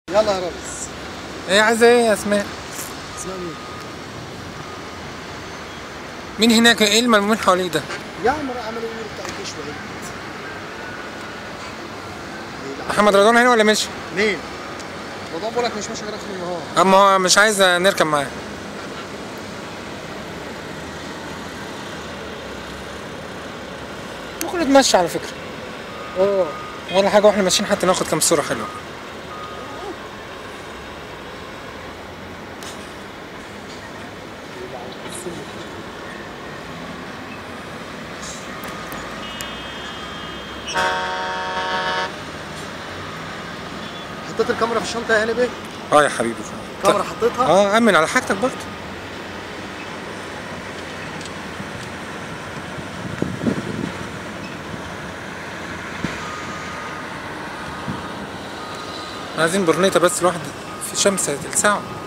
يلا يا ريس ايه عايزه ايه يا اسماء اسمها مين؟ مين هناك ايه الملمومين حواليك ده يا عم راح عملوا ايه بتاع الجيش وعيد محمد رضوان هنا ولا مشي مين؟ رمضان بقول لك مش ماشي غير اخر النهار اما هو مش عايز نركب معاه ممكن نتمشى على فكره اه ولا حاجه واحنا ماشيين حتى ناخد كام صوره حلوه حطيت الكاميرا في الشنطه يا هاني بيه اه يا حبيبي الكاميرا حطيتها اه امن على حاجتك برضه عايزين برنيطة بس الواحد في شمس تلسعه